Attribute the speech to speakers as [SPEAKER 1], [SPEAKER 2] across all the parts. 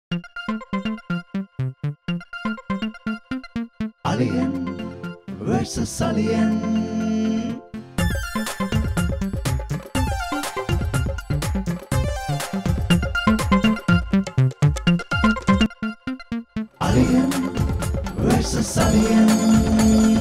[SPEAKER 1] Alien versus Alien. Alien versus Alien.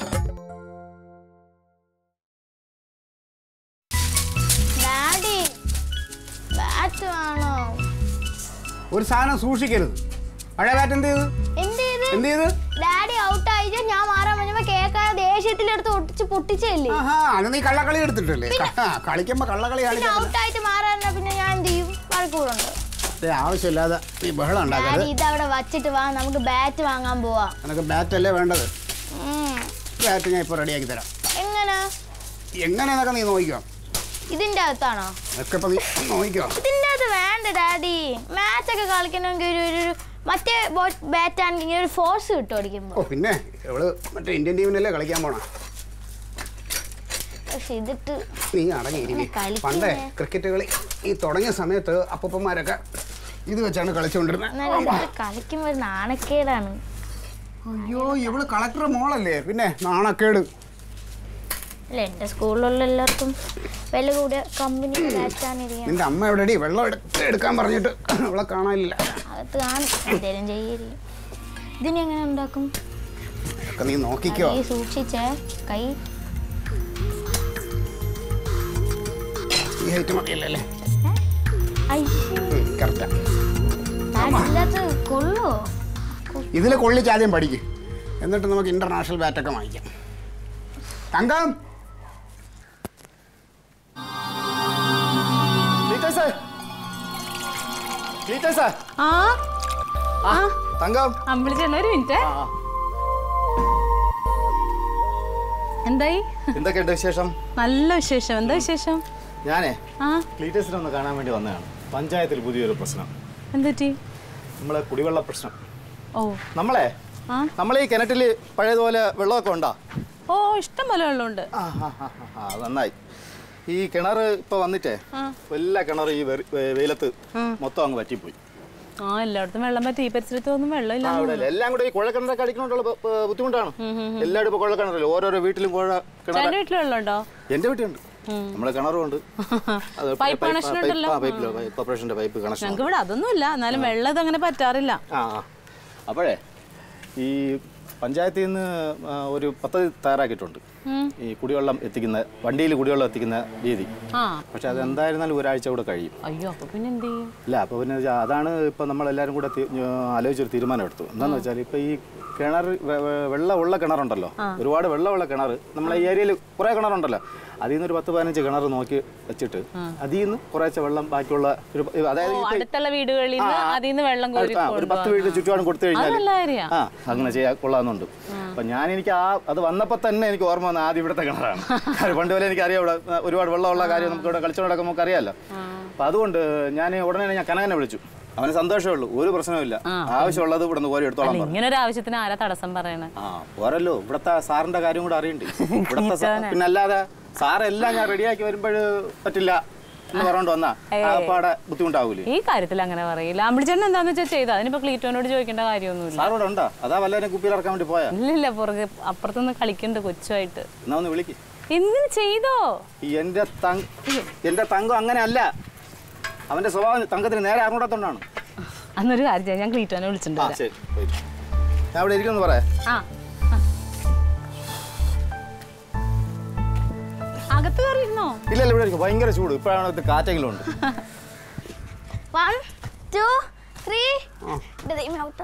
[SPEAKER 2] Daddy bat വേണോ
[SPEAKER 3] ഒരു സാധനം സൂക്ഷിക്കരുത് പഴയ ബാറ്റ് എന്ത് ചെയ്തു
[SPEAKER 2] എന്ത് ചെയ്ത്
[SPEAKER 3] എന്ത് ചെയ്ത്
[SPEAKER 2] ഡാഡി ഔട്ട് ആയിട്ട് ഞാൻ മാറാൻ പറഞ്ഞപ്പോ കേൾക്കാതെ ദേഷ്യത്തിലെടുത്ത് ഒട്ടിച്ച് പൊട്ടിച്ചല്ലേ
[SPEAKER 3] ആഹാ അത് നീ കള്ളക്കളി എടുത്തിട്ടല്ലേ ക- കളിക്കുമ്പോ കള്ളക്കളി
[SPEAKER 2] പിന്നെ
[SPEAKER 3] കളിക്കാൻ
[SPEAKER 2] ഔട്ട് ആയിട്ട് മാറാൻ പിന്നെ ഞാൻ എന്ത് ചെയ്യും വഴക്കൂടുണ്ട്
[SPEAKER 3] ആവശ്യമില്ലാതെ നീ ബഹളം
[SPEAKER 2] ഡാഡി
[SPEAKER 3] ഉണ്ടാക്കരുത്
[SPEAKER 2] ഇതവിടെ വച്ചിട്ട് വാ നമുക്ക് ബാറ്റ് വാങ്ങാൻ പോവാ
[SPEAKER 3] നിനക്ക് ബാറ്റ് അല്ലേ വേണ്ടത്
[SPEAKER 2] ഉം.
[SPEAKER 3] ബാറ്റ് ഞാൻ ഇപ്പോൾ റെഡിയാക്കി തരാം
[SPEAKER 2] എങ്ങനെ
[SPEAKER 3] എങ്ങനെയെന്നൊക്കെ നീ നോക്കിക്കോ
[SPEAKER 2] ഇതിന്റെ അകത്താണോ
[SPEAKER 3] അതൊക്കെ ഇപ്പൊ നീ നോക്കിക്കോ
[SPEAKER 2] ഇതിന്റെ അകത്ത് വേണ്ട ഡാഡി മാച്ച് ഒക്കെ കളിക്കണമെങ്കിൽ ഒരു ഒരു ഒരു മറ്റേ ബാറ്റ് ആണെങ്കിൽ ഇങ്ങനെ ഒരു ഫോഴ്സ് കിട്ടും അടിക്കുമ്പോ
[SPEAKER 3] ഓ പിന്നെ ഇവള് മറ്റേ ഇന്ത്യൻ ടീമിനല്ലേ കളിക്കാൻ പോണ
[SPEAKER 2] പക്ഷെ ഇതിട്ട്
[SPEAKER 3] നീ അടങ്ങിയിരിക്കും
[SPEAKER 2] ഇങ്ങനെ കളിക്കുന്നേ.
[SPEAKER 3] പണ്ടേ ക്രിക്കറ്റ് കളി ഈ തുടങ്ങിയ സമയത്ത് അപ്പൂപ്പന്മാരൊക്കെ ഇത് വെച്ചാണ് കളിച്ചുകൊണ്ടിരുന്നത്
[SPEAKER 2] എന്നാലും ഇതിട്ട് കളിക്കുമ്പോ ഒരു നാണക്കേടാണ്
[SPEAKER 3] അയ്യോ ഇവള് കളക്ടർ മോളല്ലേ പിന്നെ നാണക്കേട്
[SPEAKER 2] അല്ല എന്റെ സ്കൂളിലുള്ള എല്ലാവർക്കും വില കൂടിയ കമ്പനി ബാറ്റാണ് ഇരിക്കുന്നത്
[SPEAKER 3] നിന്റെ അമ്മ എവിടെടി വെള്ളം എടുത്ത് എടുക്കാൻ പറഞ്ഞിട്ട് അവളെ കാണാനില്ല
[SPEAKER 2] അകത്ത് കാണും എന്തേലും ചെയ്യരി ഇതിനെ എങ്ങനെ ഉണ്ടാക്കും
[SPEAKER 3] ഒക്കെ നീ നോക്കിക്കോ
[SPEAKER 2] കൈ സൂക്ഷിച്ചേ കൈ
[SPEAKER 3] ഈ ഹൈറ്റ് മതിയല്ലേ
[SPEAKER 2] അയ്യോ
[SPEAKER 3] കറക്റ്റാ
[SPEAKER 2] ഇതിനകത്ത് കൊള്ളോ
[SPEAKER 3] ഇതിൽ കൊള്ളിച്ച് ആദ്യം പഠിക്കും എന്നിട്ട് നമുക്ക് ഇന്റർനാഷണൽ ബാറ്റൊക്കെ വാങ്ങിക്കാം തങ്കം
[SPEAKER 4] ക്ലീറ്റസേ ക്ലീറ്റസേ
[SPEAKER 5] ആ
[SPEAKER 4] ആ തങ്കം
[SPEAKER 5] അമ്പിളിച്ചേട്ടൻ ഒരു മിനിറ്റ്
[SPEAKER 4] ആ, ആ.
[SPEAKER 5] എന്തായി
[SPEAKER 4] എന്തൊക്കെയുണ്ട് വിശേഷം
[SPEAKER 5] നല്ല വിശേഷം എന്താ വിശേഷം
[SPEAKER 4] ഞാനേ
[SPEAKER 5] ആ
[SPEAKER 4] ക്ലീറ്റസിനെ ഒന്ന് കാണാൻ വേണ്ടി വന്നതാണ് പഞ്ചായത്തിൽ പുതിയൊരു പ്രശ്നം
[SPEAKER 5] എന്തുറ്റി
[SPEAKER 4] നമ്മളെ കുടിവെള്ള പ്രശ്നം
[SPEAKER 5] ഓ
[SPEAKER 4] നമ്മളെ
[SPEAKER 5] ആ
[SPEAKER 4] നമ്മളെ ഈ കിണറ്റിൽ പഴയതുപോലെ വെള്ളമൊക്കെ ഉണ്ടോ
[SPEAKER 5] ഓ ഇഷ്ടം പോലെ വെള്ളമുണ്ട്
[SPEAKER 4] ആ ആ, ആ, ആ, ആ, നന്നായി ഈ കിണർ ഇപ്പൊ വന്നിട്ടേ
[SPEAKER 5] ആ.
[SPEAKER 4] എല്ലാ കിണറും ഈ വെറി- വെ- വെയിലത്ത് മൊത്തം അങ്ങ് പറ്റിപ്പോയി
[SPEAKER 5] ആ എല്ലായിടത്തും വെള്ളം പറ്റി ഈ പരിസരത്ത് ഒന്നും വെള്ളമില്ല
[SPEAKER 4] ആ, അവിടെ അല്ലേ. എല്ലാം കൂടെ ഈ കുഴക്കിണറൊക്കെ അടിക്കണോണ്ടുള്ള ബ- ബ- ബുദ്ധിമുട്ടാണ് എല്ലാവരും ഇപ്പൊ കുഴക്കിണറല്ലേ ഓരോരോ വീട്ടിലും കുഴ കിണർ
[SPEAKER 5] ചേട്ടൻ്റെ വീട്ടിൽ വെള്ളമുണ്ടോ
[SPEAKER 4] എന്റെ വീട്ടിലുണ്ട് നമ്മളെ കിണറും ഉണ്ട് അത്
[SPEAKER 5] പൈപ്പ് കണക്ഷൻ ഉണ്ടല്ലോ.
[SPEAKER 4] പൈപ്പിലോ കോർപ്പറേഷന്റെ പൈപ്പ് കണക്ഷൻ
[SPEAKER 5] ഞങ്ങൾക്ക് ഇവിടെ അതൊന്നും ഇല്ല എന്നാലും വെള്ളം ഇത് അങ്ങനെ പറ്റാറില്ല
[SPEAKER 4] ആ ആ. അപ്പോഴേ ഈ പഞ്ചായത്തിൽ നിന്ന് ആ, ഒരു പദ്ധതി തയ്യാറാക്കിയിട്ടുണ്ട് ഈ കുടിവെള്ളം എത്തിക്കുന്ന വണ്ടിയിൽ കുടിവെള്ളം എത്തിക്കുന്ന രീതി
[SPEAKER 5] ആ
[SPEAKER 4] പക്ഷെ അത് എന്തായിരുന്നാലും ഒരാഴ്ച കൂടെ കഴിയും
[SPEAKER 5] അയ്യോ അപ്പൊ പിന്നെ എന്ത് ചെയ്യും
[SPEAKER 4] ഇല്ല അപ്പോൾ പിന്നെ വെച്ചാ അതാണ് ഇപ്പം നമ്മളെല്ലാവരും കൂടെ തി- ആ, ആലോചിച്ചൊരു തീരുമാനം എടുത്തു എന്താണെന്ന് വെച്ചാൽ ഇപ്പം ഈ കിണർ വെ- വെ- വെള്ളമുള്ള കിണറുണ്ടല്ലോ ഒരുപാട് വെള്ളമുള്ള കിണർ നമ്മളെ ഈ ഏരിയയിൽ കുറേ കിണറുണ്ടല്ലോ അതിൽ നിന്ന് ഒരു പത്ത് പതിനഞ്ച് കിണർ നോക്കി വെച്ചിട്ട് അതിൽ നിന്ന് കുറേശ്ശെ വെള്ളം ബാക്കിയുള്ള ഒരു പ- അതായത്
[SPEAKER 5] ഓ
[SPEAKER 4] ഇപ്പം
[SPEAKER 5] അടുത്തുള്ള വീടുകളിൽ നിന്ന് അതിൽ നിന്ന് വെള്ളം കോരി
[SPEAKER 4] ആ, ഒരു പത്ത് വീട് ചുറ്റുപാടും കൊടുത്തു കഴിഞ്ഞാൽ
[SPEAKER 5] അത് നല്ല കാര്യാ.
[SPEAKER 4] ആ അങ്ങനെ ചെയ്യാൻ കൊള്ളാമെന്നുണ്ട് അപ്പൊ ഞാൻ എനിക്ക് ആ അത് വന്നപ്പോൾ തന്നെ എനിക്ക് ഓർമ്മ വന്ന ആദ്യം ഇവിടുത്തെ കിണറാണ് കാരണം പണ്ട് പോലെ എനിക്ക് അറിയാം ഇവിടെ ആ, ഒരുപാട് വെള്ളമുള്ള കാര്യം നമുക്ക് ഇവിടെ കളിച്ചോണ്ട് നടക്കുമ്പോൾ നമുക്ക് അറിയാമല്ലോ അപ്പൊ അതുകൊണ്ട് ഞാൻ ഉടനെ തന്നെ ഞാൻ കനകനെ വിളിച്ചു അവന് സന്തോഷമേ ഉള്ളൂ ഒരു പ്രശ്നവുമില്ല ആവശ്യമുള്ളത് ഇവിടെ നിന്ന് കോരി എടുത്തോളാം പറഞ്ഞു
[SPEAKER 5] ഇങ്ങനെ ഒരു ആവശ്യത്തിന് ആരാ തടസ്സം പറയണേ
[SPEAKER 4] ആ പോരല്ലോ ഇവിടുത്തെ സാറിന്റെ കാര്യം കൂടെ അറിയണ്ടേ ഇവിടുത്തെ സാ- പിന്നെ അല്ലാതെ സാറെല്ലാം ഞാൻ റെഡിയാക്കി വരുമ്പോൾ പറ്റില്ല എന്ന് പറഞ്ഞോണ്ട് വന്നാ ആപ്പാടെ ബുദ്ധിമുട്ടാവൂലേ
[SPEAKER 5] ഈ കാര്യത്തിൽ അങ്ങനെ പറയില്ല അമ്പിളിച്ചേട്ടൻ എന്താന്ന് വെച്ചാൽ ചെയ്താ അതിനിപ്പോ ക്ലീറ്റോനോട് ചോദിക്കേണ്ട കാര്യമൊന്നുമില്ല
[SPEAKER 4] സാർ ഇവിടെ ഉണ്ടോ അതാ വല്ലവരും കുപ്പിയിൽ ഇറക്കാൻ വേണ്ടി പോയാ
[SPEAKER 5] ഇല്ലില്ല പുറകെ അപ്പുറത്തുനിന്ന് കളിക്കുന്നുണ്ട് കൊച്ചുമായിട്ട്
[SPEAKER 4] എന്നാ ഒന്ന് വിളിക്ക്
[SPEAKER 5] എന്തിനു ചെയ്തോ
[SPEAKER 4] ഈ എന്റെ തങ്ക എന്റെ തങ്കം അങ്ങനെ അല്ല അവന്റെ സ്വഭാവം തങ്കത്തിന് നേരെ അറിഞ്ഞൂടാത്തോണ്ടാണ്
[SPEAKER 5] അന്നൊരു കാര്യം ചെയ്യാം ഞാൻ ക്ലീറ്റോനെ വിളിച്ചിട്ടുണ്ട്
[SPEAKER 4] ആ
[SPEAKER 5] വരാം.
[SPEAKER 4] ശരി പോയിട്ട്. ഞാൻ ഇവിടെ ഇരിക്കുന്നു പറയാ
[SPEAKER 5] ആ ആ. അകത്ത് കയറിയിരുന്നോ
[SPEAKER 4] ഇല്ല ഇല്ല ഇവിടെ ഇരിക്കും ഭയങ്കര ചൂട് ഇപ്പോഴാണ് ഇത് കാറ്റെങ്കിലും ഉണ്ട്
[SPEAKER 2] വൺ ടു ത്രീ ഔട്ട്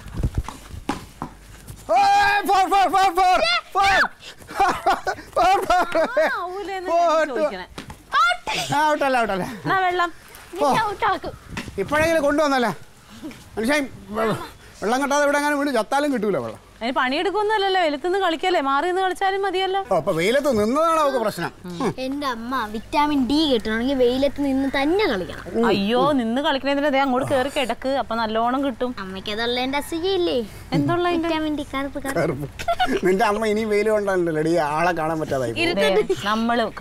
[SPEAKER 5] ചോദിക്കണേ
[SPEAKER 3] ഔട്ടല്ല ഔട്ടല്ല
[SPEAKER 5] എന്നാ വെള്ളം
[SPEAKER 2] ഔട്ട് ആക്കും
[SPEAKER 3] ഇപ്പോഴെങ്കിലും കൊണ്ടുവന്നല്ല മനുഷ്യൻ വെ- വെള്ളം കിട്ടാതെ ഇവിടെ അങ്ങനെ വീണ് ചത്താലും കിട്ടൂല വെള്ളം
[SPEAKER 5] അതിന് പണിയെടുക്കൊന്നുമല്ലല്ലോ വെളുത്തുനിന്ന് കളിക്കല്ലേ മാറി നിന്ന് കളിച്ചാലും മതിയല്ലോ
[SPEAKER 3] ഓ അപ്പൊ വെയിലത്ത് നിന്നതാണ് അവൾക്ക് പ്രശ്നം ഹും.
[SPEAKER 2] എന്റെ അമ്മ വിറ്റാമിൻ ഡി കിട്ടണമെങ്കിൽ വെയിലത്ത് നിന്ന് തന്നെ കളിക്കണം
[SPEAKER 5] അയ്യോ നിന്ന് കളിക്കണതിന്റെ ദേ അങ്ങോട്ട് കയറി കിടക്ക് അപ്പൊ നല്ലോണം കിട്ടും
[SPEAKER 2] അമ്മയ്ക്ക് അതുള്ള എന്റെ അസുഖയില്ലേ
[SPEAKER 5] എന്തുള്ള
[SPEAKER 2] വിറ്റാമിൻ ഡി കറുപ്പ് കറുപ്പ്
[SPEAKER 3] കറുപ്പ്. നിന്റെ അമ്മ ഇനി വെയിൽ കൊണ്ടല്ലോ ഈ ആളെ കാണാൻ പറ്റാതായി പോകും.
[SPEAKER 5] ദേ, നമ്മള് കറുപ്പ്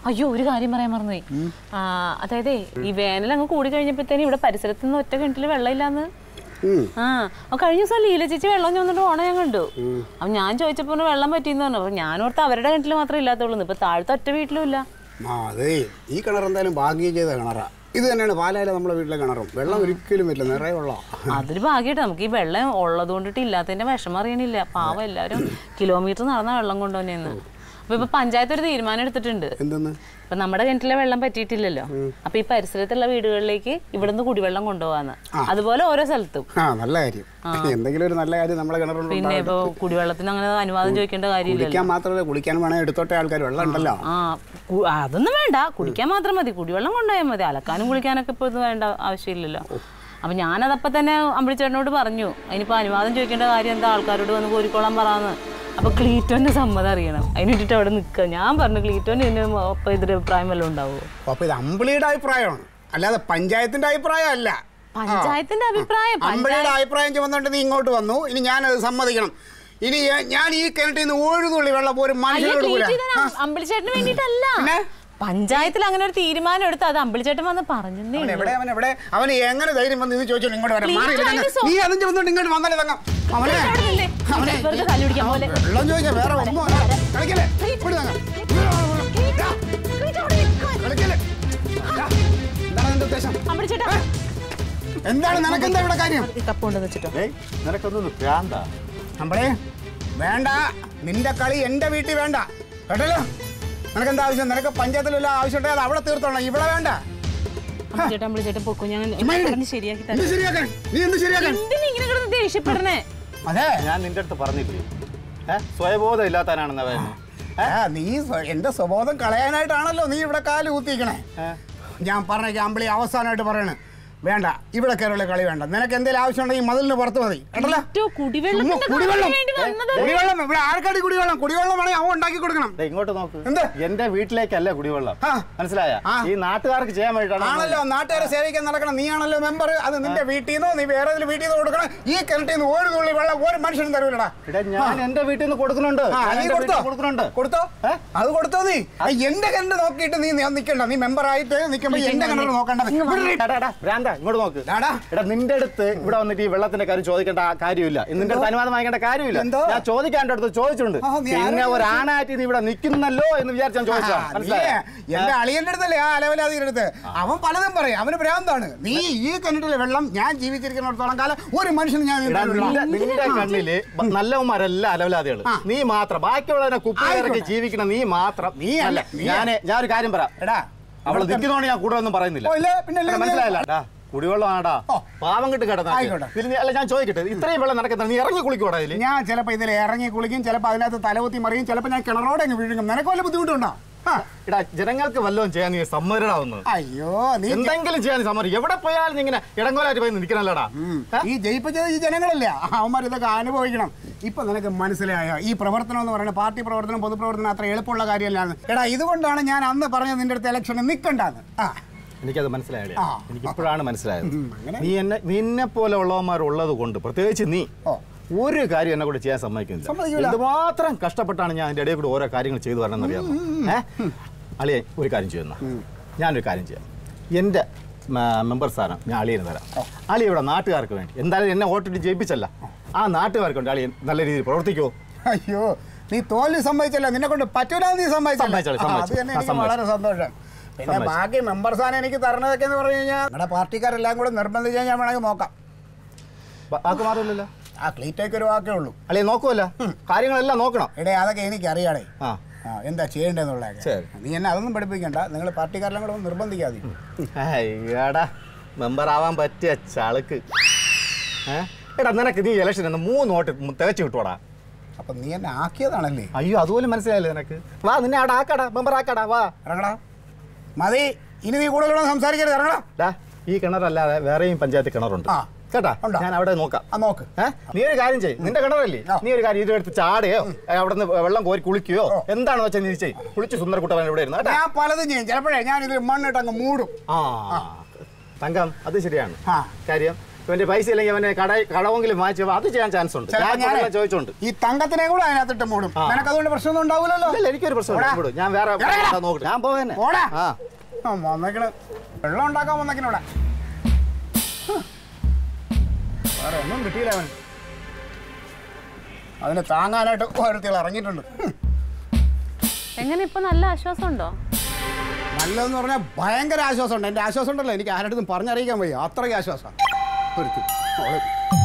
[SPEAKER 5] അയ്യോ ഒരു കാര്യം പറയാൻ മറന്നുപോയി ആ അതായത് ഈ വേനൽ അങ്ങ് കൂടി കഴിഞ്ഞപ്പോഴത്തേനും ഇവിടെ പരിസരത്ത് നിന്ന് ഒറ്റ കിണറ്റിൽ വെള്ളമില്ലാന്ന്
[SPEAKER 3] ഉം.
[SPEAKER 5] ആ അപ്പൊ കഴിഞ്ഞ ദിവസം ലീല ചേച്ചി വെള്ളം ചോന്നിട്ട് ഓണം ഞാൻ കണ്ടു അപ്പൊ ഞാൻ ചോദിച്ചപ്പോൾ വെള്ളം പറ്റിയെന്ന് പറഞ്ഞു അപ്പൊ ഞാനോർത്ത് അവരുടെ കിണറ്റിൽ മാത്രമേ ഇല്ലാത്തുള്ളൂ ഇപ്പൊ താഴത്തെ ഒറ്റ വീട്ടിലും ഇല്ല
[SPEAKER 3] ആ അതെ ഈ കിണർ എന്തായാലും ഭാഗ്യം ചെയ്ത കിണറാ ഇത് തന്നെയാണ് പാലായിലെ നമ്മുടെ വീട്ടിലെ കിണറും വെള്ളം ഒരിക്കലും വരില്ല നിറയെ വെള്ളം
[SPEAKER 5] അതൊരു ഭാഗ്യമായിട്ട് നമുക്ക് ഈ വെള്ളം ഉള്ളത് കൊണ്ടിട്ട് ഇല്ലാത്തതിന്റെ വിഷമം അറിയണില്ല പാവം എല്ലാവരും കിലോമീറ്റർ നടന്ന വെള്ളം കൊണ്ടുവന്നേന്ന് അപ്പൊ ഇപ്പൊ പഞ്ചായത്ത് ഒരു തീരുമാനം എടുത്തിട്ടുണ്ട്
[SPEAKER 3] എന്തെന്ന്
[SPEAKER 5] ഇപ്പൊ നമ്മുടെ കിണറ്റിലെ വെള്ളം പറ്റിയിട്ടില്ലല്ലോ അപ്പൊ ഈ പരിസരത്തുള്ള വീടുകളിലേക്ക് ഇവിടുന്ന് കുടിവെള്ളം കൊണ്ടുപോകാന്ന് അതുപോലെ ഓരോ സ്ഥലത്തും
[SPEAKER 3] ആ നല്ല കാര്യം എന്തെങ്കിലും ഒരു നല്ല കാര്യം നമ്മളെ കിണറുണ്ട്
[SPEAKER 5] പിന്നെ ഇപ്പൊ കുടിവെള്ളത്തിന് അങ്ങനെ അനുവാദം ചോദിക്കേണ്ട കാര്യമില്ലല്ലോ
[SPEAKER 3] കുളിക്കാൻ മാത്രമല്ല കുളിക്കാൻ വേണേ എടുത്തോട്ടെ ആൾക്കാർ വെള്ളം ഉണ്ടല്ലോ
[SPEAKER 5] ആ കു- അതൊന്നും വേണ്ട കുടിക്കാൻ മാത്രം മതി കുടിവെള്ളം കൊണ്ടുപോയാൽ മതി അലക്കാനും കുളിക്കാനൊക്കെ ഇപ്പോൾ ഇത് വേണ്ട ആവശ്യമില്ലല്ലോ അപ്പൊ ഞാനതപ്പം തന്നെ അമ്പിളിച്ചേട്ടനോട് പറഞ്ഞു അതിനിപ്പോ അനുവാദം ചോദിക്കേണ്ട കാര്യം എന്താ ആൾക്കാരോട് വന്ന് കോരിക്കോളാൻ പറയാന്ന് അപ്പൊ ക്ലീറ്റോന്റെ സമ്മതം അറിയണം അതിന് വേണ്ടിട്ട് അവിടെ നിൽക്കുക ഞാൻ പറഞ്ഞു ക്ലീറ്റോന് ഇതിന് ഒപ്പം ഇതിന്റെ അഭിപ്രായം വല്ലതും ഉണ്ടാവുമോ
[SPEAKER 3] അപ്പൊ ഇത് അമ്പിളിയുടെ അഭിപ്രായമാണ് അല്ലാതെ പഞ്ചായത്തിന്റെ അഭിപ്രായം അല്ല
[SPEAKER 5] പഞ്ചായത്തിന്റെ അഭിപ്രായം
[SPEAKER 3] അമ്പിളിയുടെ അഭിപ്രായം ചുമന്നുകൊണ്ട് നീ ഇങ്ങോട്ട് വന്നു ഇനി ഞാനത് സമ്മതിക്കണം ഇനി ഞാൻ- ഞാൻ ഈ കിണറ്റിൽ നിന്ന് ഒരു തുള്ളി വെള്ളം ഒരു മനുഷ്യനോട് കൂല
[SPEAKER 5] അമ്പിളിച്ചേട്ടന് വേണ്ടിട്ടല്ല
[SPEAKER 3] പിന്നെ?
[SPEAKER 5] പഞ്ചായത്തിൽ അങ്ങനെ ഒരു തീരുമാനം എടുത്ത് അത് അമ്പിളിച്ചേട്ടൻ വന്ന് പറഞ്ഞതേ
[SPEAKER 3] അവൻ
[SPEAKER 5] ഉള്ളൂ.
[SPEAKER 3] എവിടെ അവൻ എവിടെ അവന് എങ്ങനെ ധൈര്യം വന്ന് ഇത് ചോദിച്ചോണ്ട് ഇങ്ങോട്ട് വരാം
[SPEAKER 5] Please,
[SPEAKER 3] മാറിയില്ല
[SPEAKER 5] അതിന്
[SPEAKER 3] തങ്ങ.
[SPEAKER 5] സോ-
[SPEAKER 3] നീ അതും ചുമന്നുകൊണ്ട് ഇങ്ങോട്ട് വന്നല്ലേ തങ്ങ അവനെ
[SPEAKER 5] അവിടെ നില്ലേ?
[SPEAKER 3] അവനെ
[SPEAKER 5] വെറുതെ കല്ല് പിടിക്കാൻ പോലെ
[SPEAKER 3] വെള്ളം ചോദിച്ചാൽ വേറെ ഒന്നും കളിക്കല്ലേ ഇവിടെ തങ്ങ. കളിക്കല്ലേ ദാ, എന്താണ് നിന്റെ ഉദ്ദേശം
[SPEAKER 5] അമ്പിളിച്ചേട്ടാ
[SPEAKER 3] എന്താണ് നിനക്കെന്താ ഇവിടെ കാര്യം
[SPEAKER 5] കപ്പ് കൊണ്ടുവന്ന് വെച്ചിട്ടോ
[SPEAKER 4] ഏയ് നിനക്കൊന്നും ഭ്രാന്താ
[SPEAKER 3] നമ്മളെ വേണ്ട നിന്റെ കളി എന്റെ വീട്ടിൽ വേണ്ട കേട്ടല്ലോ നിനക്കെന്താ ആവശ്യം നിനക്ക് പഞ്ചായത്തിലുള്ള ആവശ്യമുണ്ടെങ്കിൽ അത് അവിടെ തീർത്തോളാം ഇവിടെ വേണ്ട
[SPEAKER 5] ചേട്ടാ അമ്പിളിച്ചേട്ടൻ പൊക്കോ ഞാൻ
[SPEAKER 3] ചുമ്മാ ഇരി.
[SPEAKER 5] പറഞ്ഞ് ശരിയാക്കി
[SPEAKER 3] എന്ത്
[SPEAKER 5] തരാം
[SPEAKER 3] ശരിയാക്കാൻ നീ എന്ത് ശരിയാക്കാൻ
[SPEAKER 5] എന്തിനാ ഇങ്ങനെ കിടന്ന് ദേഷ്യപ്പെടണേ
[SPEAKER 3] അതെ
[SPEAKER 4] ഞാൻ നിന്റെ അടുത്ത് പറഞ്ഞില്ലേ ഏ സ്വയബോധം ഇല്ലാത്തവനാണെന്ന് അവൻ
[SPEAKER 3] ആ, നീ സ്വ- എന്റെ സ്വബോധം കളയാനായിട്ടാണല്ലോ നീ ഇവിടെ കാല് കുത്തിക്കണേ ഞാൻ പറഞ്ഞ അമ്പിളി അവസാനമായിട്ട് പറയണേ വേണ്ട ഇവിടെ കയറുള്ള കളി വേണ്ട നിനക്ക് എന്തെങ്കിലും ആവശ്യമുണ്ടെങ്കിൽ മതിലിന് പുറത്ത് മതി കേട്ടല്ലോ
[SPEAKER 5] ഏറ്റവും കുടിവെള്ളത്തിന്റെ
[SPEAKER 3] ചുമ്മാ കുടിവെള്ളം
[SPEAKER 5] കാര്യത്തിന് വേണ്ടി വന്നതാ.
[SPEAKER 3] കുടിവെള്ളം ഇവിടെ ആർക്കാടി കുടിവെള്ളം കുടിവെള്ളം വേണമെങ്കിൽ അവൻ ഉണ്ടാക്കി കൊടുക്കണം
[SPEAKER 4] ദേ ഇങ്ങോട്ട് നോക്ക്
[SPEAKER 3] എന്ത്?
[SPEAKER 4] എന്റെ വീട്ടിലേക്കല്ല കുടിവെള്ളം
[SPEAKER 3] ആ.
[SPEAKER 4] മനസ്സിലായ
[SPEAKER 3] ആ.
[SPEAKER 4] ഈ നാട്ടുകാർക്ക് ചെയ്യാൻ വേണ്ടിയിട്ടാണ്
[SPEAKER 3] ആണല്ലോ നാട്ടുകാരെ സേവിക്കാൻ നടക്കണം നീയാണല്ലോ മെമ്പർ അത് നിന്റെ വീട്ടിൽ നിന്നോ നീ വേറെ ഏതെങ്കിലും വീട്ടിൽ നിന്ന് കൊടുക്കണം ഈ കിണറ്റിൽ നിന്ന് ഒരു തുള്ളി വെള്ളം ഒരു മനുഷ്യനും തരൂലടാ
[SPEAKER 4] ഇവിടെ ഞാൻ എന്റെ വീട്ടിൽ നിന്ന് കൊടുക്കുന്നുണ്ട്
[SPEAKER 3] ആ,
[SPEAKER 4] ഞാൻ
[SPEAKER 3] നീ
[SPEAKER 4] എന്റെ
[SPEAKER 3] കൊടുത്തോ
[SPEAKER 4] വീട്ടിൽ കൊടുക്കുന്നുണ്ട്
[SPEAKER 3] കൊടുത്തോ
[SPEAKER 4] ഏ?
[SPEAKER 3] അത് കൊടുത്തോ നീ ആ, എന്റെ കിണറ്റ് നോക്കിയിട്ട് നീ നീ നിക്കണ്ട നീ മെമ്പർ ആയിട്ട് നിൽക്കുമ്പോ എന്റെ കിണറ് നോക്കണ്ടത്
[SPEAKER 4] എടാ, എടാ, ഭ്രാന്താ, ഇങ്ങോട്ട് നോക്ക്
[SPEAKER 3] ഡാടാ.
[SPEAKER 4] എടാ നിന്റെ അടുത്ത് ഇവിടെ വന്നിട്ട് ഈ വെള്ളത്തിന്റെ കാര്യം ചോദിക്കേണ്ട ആ കാര്യമില്ല നിന്റെ അടുത്ത് അനുവാദം വാങ്ങിക്കേണ്ട കാര്യമില്ല
[SPEAKER 3] എന്തോ?
[SPEAKER 4] ഞാൻ ചോദിക്കാൻ എന്റെ അടുത്ത് ചോദിച്ചിട്ടുണ്ട്
[SPEAKER 3] ആ, നീ
[SPEAKER 4] പിന്നെ
[SPEAKER 3] ആരോട്
[SPEAKER 4] ഒരു ആണായിട്ട് നീ ഇവിടെ നിൽക്കുന്നല്ലോ എന്ന് വിചാരിച്ച് ഞാൻ ചോദിച്ചാ
[SPEAKER 3] ആ, നീ
[SPEAKER 4] മനസ്സിലായോ
[SPEAKER 3] എന്റെ അളിയന്റെ അടുത്തല്ലേ ആ അലവലാതിയുടെ അടുത്ത് അവൻ പലതും പറയും അവന് ഭ്രാന്താണ് നീ ഈ കിണറ്റിലെ വെള്ളം ഞാൻ ജീവിച്ചിരിക്കുന്നിടത്തോളം കാലം ഒരു മനുഷ്യന് ഞാൻ
[SPEAKER 4] എടാ,
[SPEAKER 3] തരൂല.
[SPEAKER 4] നിന്റെ നിന്റെ കണ്ണില് ബ- നല്ലവന്മാരല്ല അലവലാദികള്
[SPEAKER 3] ആ.
[SPEAKER 4] നീ മാത്രം ബാക്കിയുള്ളവരെ കുപ്പി ഇറക്കി
[SPEAKER 3] ആയിക്കോട്ടെ.
[SPEAKER 4] ജീവിക്കണം നീ മാത്രം
[SPEAKER 3] നീ അല്ല, നീ
[SPEAKER 4] ഞാന് ഞാനൊരു കാര്യം പറയാം
[SPEAKER 3] എടാ
[SPEAKER 4] അവള് നിൽക്കുന്നോണ്ട് ഞാൻ കൂടുതൽ ഒന്നും പറയുന്നില്ല
[SPEAKER 3] ഓ, ഇല്ല, പിന്നെ അല്ലേ
[SPEAKER 4] എടാ,
[SPEAKER 3] നീ-
[SPEAKER 4] മനസ്സിലായില്ല എടാ, കുടിവെള്ളം ആടാ
[SPEAKER 3] ഓ.
[SPEAKER 4] പാവം കിട്ടും
[SPEAKER 3] ആയിക്കോട്ടെ.
[SPEAKER 4] കിടന്ന അല്ല ഞാൻ ചോദിക്കട്ടെ ഇത്രയും വെള്ളം നടക്കുന്ന നീ ഇറങ്ങി കുളിക്കൂടാ ഇതില്
[SPEAKER 3] ഞാൻ ചിലപ്പോ ഇതിൽ ഇറങ്ങി കുളിക്കും ചിലപ്പോ അതിനകത്ത് തലകുത്തി മറിയും ചിലപ്പോ ഞാൻ കിണറോടെ അങ്ങ് വീഴും നിനക്ക് വല്ല ബുദ്ധിമുട്ടുണ്ടോ ആ.
[SPEAKER 4] എടാ ജനങ്ങൾക്ക് വല്ലതും ചെയ്യാൻ നീ സമ്മതരാവുന്നു
[SPEAKER 3] അയ്യോ നീ
[SPEAKER 4] എന്തെങ്കിലും ചെയ്യാൻ നീ സമ്മതി എവിടെ പോയാലും നീ ഇങ്ങനെ ഇടങ്കോലായിട്ട് പോയി നിൽക്കണല്ലോടാ
[SPEAKER 3] ഈ ജയിപ്പിച്ചത് ഈ ജനങ്ങളല്ലേ അവന്മാർ ഇതൊക്കെ അനുഭവിക്കണം ഇപ്പൊ നിനക്ക് മനസ്സിലായോ ഈ പ്രവർത്തനം എന്ന് പറയുന്നത് പാർട്ടി പ്രവർത്തനം പൊതുപ്രവർത്തനം അത്ര എളുപ്പമുള്ള കാര്യമല്ലാന്ന് എടാ ഇതുകൊണ്ടാണ് ഞാൻ അന്ന് പറഞ്ഞത് നിന്റെ അടുത്ത് ഇലക്ഷന് നിൽക്കണ്ടെന്ന് ആ
[SPEAKER 4] എനിക്കത് മനസ്സിലായില്ലേ
[SPEAKER 3] ആ.
[SPEAKER 4] എനിക്ക് ഇപ്പോഴാണ് മനസ്സിലായത്
[SPEAKER 3] ഉം, അങ്ങനെ.
[SPEAKER 4] നീ എന്നെ നിന്നെ പോലെ ഉള്ളവന്മാർ ഉള്ളത് കൊണ്ട് പ്രത്യേകിച്ച് നീ
[SPEAKER 3] ഓ.
[SPEAKER 4] ഒരു കാര്യം എന്നെ കൂടെ ചെയ്യാൻ സമ്മതിക്കുന്നില്ല
[SPEAKER 3] സമ്മതിക്കൂല.
[SPEAKER 4] എന്തുമാത്രം കഷ്ടപ്പെട്ടാണ് ഞാൻ അതിന്റെ ഇടയിൽ കൂടെ ഓരോ കാര്യങ്ങൾ ചെയ്തു വരണമെന്ന് അറിയാമോ ഏഹ് അളിയെ ഒരു കാര്യം ചെയ്യുന്ന ഞാനൊരു കാര്യം ചെയ്യാം എൻ്റെ മെമ്പർ സ്ഥാനം ഞാൻ അളിയന് തരാം അളി ഇവിടെ നാട്ടുകാർക്ക് വേണ്ടി എന്തായാലും എന്നെ വോട്ടിട്ട് ജയിപ്പിച്ചല്ല ആ നാട്ടുകാർക്ക് വേണ്ടി അളിയൻ നല്ല രീതിയിൽ പ്രവർത്തിക്കുമോ
[SPEAKER 3] അയ്യോ നീ തോൽവി സമ്മതിച്ചല്ലോ നിന്നെ കൊണ്ട് പറ്റൂല നീ സമ്മതിച്ചല്ലോ.
[SPEAKER 4] സമ്മതിച്ചോളൂ,
[SPEAKER 3] ആ, അത്
[SPEAKER 4] സമ്മതിച്ചു.
[SPEAKER 3] തന്നെ
[SPEAKER 4] ആ,
[SPEAKER 3] എനിക്ക്
[SPEAKER 4] സമ്മതിച്ചു.
[SPEAKER 3] വളരെ സന്തോഷം പിന്നെ
[SPEAKER 4] സമ്മതിച്ചു.
[SPEAKER 3] ബാക്കി മെമ്പർ സ്ഥാനം എനിക്ക് തരണതൊക്കെ എന്ന് പറഞ്ഞു കഴിഞ്ഞാൽ നമ്മുടെ പാർട്ടിക്കാരെല്ലാം കൂടെ നിർബന്ധിച്ചാൽ ഞാൻ വേണമെങ്കിൽ നോക്കാം
[SPEAKER 4] ആക്ക് മാറില്ലല്ലോ
[SPEAKER 3] ആ ക്ലീറ്റേക്ക് ഒരു വാക്കേ ഉള്ളൂ
[SPEAKER 4] അളിയെ നോക്കുമല്ല കാര്യങ്ങളെല്ലാം നോക്കണം
[SPEAKER 3] എടേ അതൊക്കെ എനിക്ക് അറിയാടേ
[SPEAKER 4] ആ
[SPEAKER 3] ആ എന്താ ചെയ്യേണ്ടതെന്നുള്ളതൊക്കെ
[SPEAKER 4] ശരി.
[SPEAKER 3] നീ എന്നെ അതൊന്നും പഠിപ്പിക്കണ്ട നിങ്ങൾ പാർട്ടിക്കാരെല്ലാം കൂടെ ഒന്ന് നിർബന്ധിക്കാതെ
[SPEAKER 4] അയ്യടാ മെമ്പർ ആവാൻ പറ്റിയ ചളുക്ക് ഏ? എടാ നിനക്ക് നീ ഇലക്ഷൻ എന്ന് മൂന്ന് വോട്ട് തികച്ചു കിട്ടുവാടാ
[SPEAKER 3] അപ്പൊ നീ എന്നെ ആക്കിയതാണല്ലേ
[SPEAKER 4] അയ്യോ അതുപോലും മനസ്സിലായില്ലേ നിനക്ക് വാ നിന്നെ അവിടെ ആക്കടാ മെമ്പർ ആക്കടാ വാ
[SPEAKER 3] ഇറങ്ങടാ മതി ഇനി നീ കൂടുതലൊന്നും സംസാരിക്കരുത് ഇറങ്ങടാ
[SPEAKER 4] ഡാ ഈ കിണറല്ലാതെ വേറെയും പഞ്ചായത്ത് കിണറുണ്ട്
[SPEAKER 3] ആ.
[SPEAKER 4] കേട്ടാ
[SPEAKER 3] ഉണ്ടോ?
[SPEAKER 4] ഞാൻ അവിടെ നോക്കാം
[SPEAKER 3] ആ നോക്ക്
[SPEAKER 4] ഏ? നീ ഒരു കാര്യം ചെയ്യ് നിന്റെ കിണറല്ലേ
[SPEAKER 3] ആ.
[SPEAKER 4] നീ ഒരു കാര്യം ഇതെടുത്ത് ചാടുകയോ അവിടെ നിന്ന് വെള്ളം കോരി കുളിക്കുകയോ എന്താണെന്ന് വെച്ചാൽ നീ ചെയ്യ് കുളിച്ച് സുന്ദരക്കുട്ടവൻ ഇവിടെ ഇരുന്നു കേട്ടാ
[SPEAKER 3] ഞാൻ പലതും ചെയ്യും ചിലപ്പോഴേ ഞാൻ ഇതിൽ മണ്ണിട്ട് അങ്ങ് മൂടും
[SPEAKER 4] ആ തങ്കം അത് ശരിയാണ്
[SPEAKER 3] ആ
[SPEAKER 4] കാര്യം ഇവന്റെ പൈസ ഇല്ലെങ്കിൽ അവനെ കട കടവെങ്കിലും വാങ്ങിച്ചു അത് ചെയ്യാൻ ചാൻസ് ഉണ്ട്
[SPEAKER 3] ചിലപ്പോ
[SPEAKER 4] ഞാൻ
[SPEAKER 3] ഞാനേ
[SPEAKER 4] ഇപ്പൊ ചോദിച്ചോണ്ട്
[SPEAKER 3] ഈ തങ്കത്തിനെ കൂടെ അതിനകത്തിട്ട് മൂടും നിനക്ക് അതുകൊണ്ട് പ്രശ്നമൊന്നും ഉണ്ടാവില്ലല്ലോ
[SPEAKER 4] ഇല്ല എനിക്കൊരു പ്രശ്നമില്ല
[SPEAKER 3] ഓടാ.
[SPEAKER 4] വിടൂ. ഞാൻ വേറെ
[SPEAKER 3] ഇറങ്ങടാ.
[SPEAKER 4] നോക്കട്ടെ ഞാൻ പോവേനെ
[SPEAKER 3] ഓടാ
[SPEAKER 4] ആ
[SPEAKER 3] ആ, വന്നേക്കണ് വെള്ളം ഉണ്ടാക്കാൻ വന്നേക്കണ ഇവിടെ ഹ്. വേറെ ഒന്നും കിട്ടിയില്ല അവൻ അതിന് താങ്ങാനായിട്ട് ഓരോരുത്തർ ഇറങ്ങിയിട്ടുണ്ട് ഹ്.
[SPEAKER 5] എങ്ങനെ ഇപ്പൊ നല്ല ആശ്വാസം ഉണ്ടോ
[SPEAKER 3] നല്ലതെന്ന് പറഞ്ഞാൽ ഭയങ്കര ആശ്വാസമുണ്ട് എൻ്റെ ആശ്വാസം ഉണ്ടല്ലോ എനിക്ക് ആരുടെ പറഞ്ഞറിയിക്കാൻ വയ്യ അത്രയ്ക്ക് ആശ്വാസം ഒരുത്തി അവള്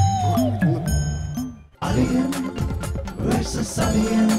[SPEAKER 1] Alien versus Alien.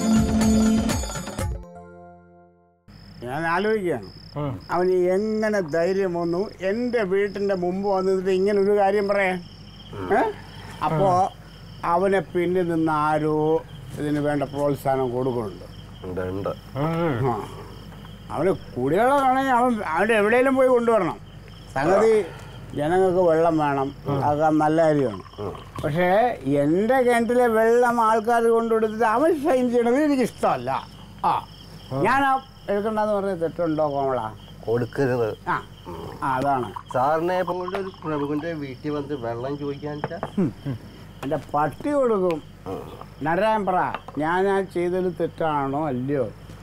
[SPEAKER 3] ഞാൻ ആലോചിക്കുകയാണ് അവന് എങ്ങനെ ധൈര്യം വന്നു എൻ്റെ വീട്ടിൻ്റെ മുമ്പ് വന്നിട്ട് ഇങ്ങനെ ഒരു കാര്യം പറയാൻ ഏ? അപ്പോ അവനെ പിന്നിൽ നിന്ന് ആരോ ഇതിന് വേണ്ട പ്രോത്സാഹനം കൊടുക്കുന്നുണ്ട്
[SPEAKER 6] ഉണ്ട് ഉണ്ട്
[SPEAKER 3] ആ. അവന് കുടിവെള്ളമാണെങ്കിൽ അവൻ അവൻ്റെ എവിടെയെങ്കിലും പോയി കൊണ്ടുവരണം സംഗതി ജനങ്ങൾക്ക് വെള്ളം വേണം അതൊക്കെ നല്ല കാര്യമാണ് പക്ഷേ എൻ്റെ കിണറ്റിലെ വെള്ളം ആൾക്കാർ കൊണ്ടുകൊടുത്തിട്ട് അവൻ ഷൈൻ ചെയ്യണത് എനിക്ക് ഇഷ്ടമല്ല ആ ഞാൻ ആ എടുക്കണ്ടെന്ന് പറഞ്ഞ തെറ്റുണ്ടോ കോമള
[SPEAKER 6] കൊടുക്കരുത്
[SPEAKER 3] ആ ആ, അതാണ്
[SPEAKER 6] സാറിനെ പോലെ ഒരു പ്രഭുവിന്റെ വീട്ടിൽ വന്ന് വെള്ളം ചോദിക്കാൻ
[SPEAKER 3] എൻ്റെ പട്ടി കൊടുക്കും നരാൻ പറ ഞാൻ ആ ചെയ്തത് തെറ്റാണോ അല്ലയോ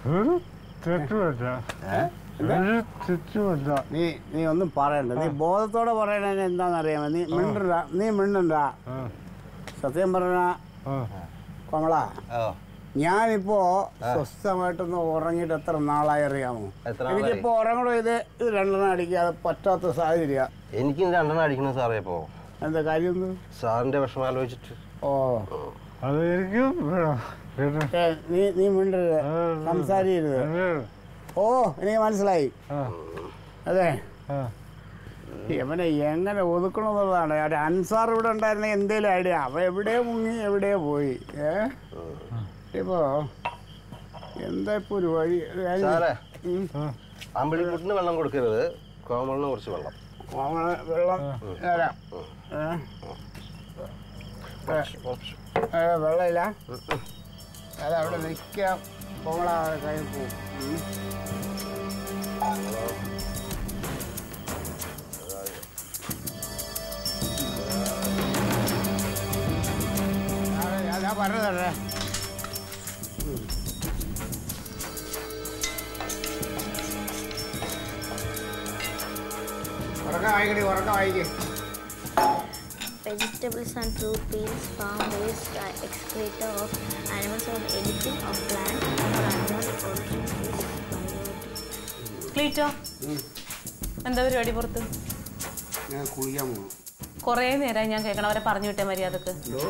[SPEAKER 3] നീ നീ ഒന്നും പറയണ്ട നീ ബോധത്തോടെ പറയണ എന്താണെന്നറിയാമോ നീ മിണ്ടണ്ട നീ മിണ്ടണ്ട സത്യം പറഞ്ഞ കമള ഞാനിപ്പോ സ്വസ്ഥമായിട്ടൊന്ന് ഉറങ്ങിയിട്ട് എത്ര നാളായി അറിയാമോ
[SPEAKER 6] എത്ര നാളായി?
[SPEAKER 3] എനിക്കിപ്പോ ഉറങ്ങണോ ഇത് ഇത് രണ്ടെണ്ണം അടിക്കാതെ പറ്റാത്ത സാഹചര്യ
[SPEAKER 6] എനിക്കും രണ്ടെണ്ണം അടിക്കണം സാറേ ഇപ്പോ
[SPEAKER 3] എന്താ കാര്യം എന്ത്?
[SPEAKER 6] സാറിന്റെ വിഷമം ആലോചിച്ചിട്ട്
[SPEAKER 3] ഓ ഏ, നീ നീ മിണ്ടരുത് സംസാരിക്കരുത് ഓ എനിക്ക് മനസ്സിലായി അതെ ഇവനെ എങ്ങനെ ഒതുക്കണമെന്നുള്ളതാണ് ഒരു അൻസാർ ഇവിടെ ഉണ്ടായിരുന്ന എന്തേലും ഐഡിയ അവ എവിടെയോ മുങ്ങി എവിടെയോ പോയി ഏ ഇപ്പോ എന്താ ഇപ്പൊ ഒരു വഴി ഒരു കാര്യം-
[SPEAKER 6] സാറേ
[SPEAKER 3] ഉം.
[SPEAKER 6] അമ്പിളിക്കുട്ടിന് വെള്ളം കൊടുക്കരുത് കോമളിന് കുറച്ച് വെള്ളം
[SPEAKER 3] അവന് വെള്ളം തരാം ഏ? ഏ, ഏ, വെള്ളമില്ല അത് അവിടെ നിൽക്കാം കോമളാതെ കൈ പോവും ഉം. ഞാൻ- ഞാൻ പറഞ്ഞതല്ലേ ഉറക്കം വായിക്കടി ഉറക്കം വായിക്കേ
[SPEAKER 2] Vegetables and fruit peels, farm waste, uh, excreta of animals or anything of plant or animal origin is biotic.
[SPEAKER 5] ക്ലീറ്റോ എന്താ പരിപാടി പുറത്ത്
[SPEAKER 3] ഞാൻ കുളിക്കാൻ പോകും
[SPEAKER 5] കുറേ നേരമായി ഞാൻ കേൾക്കണവരെ പറഞ്ഞു വിട്ടേ മര്യാദക്ക്
[SPEAKER 3] എന്തോ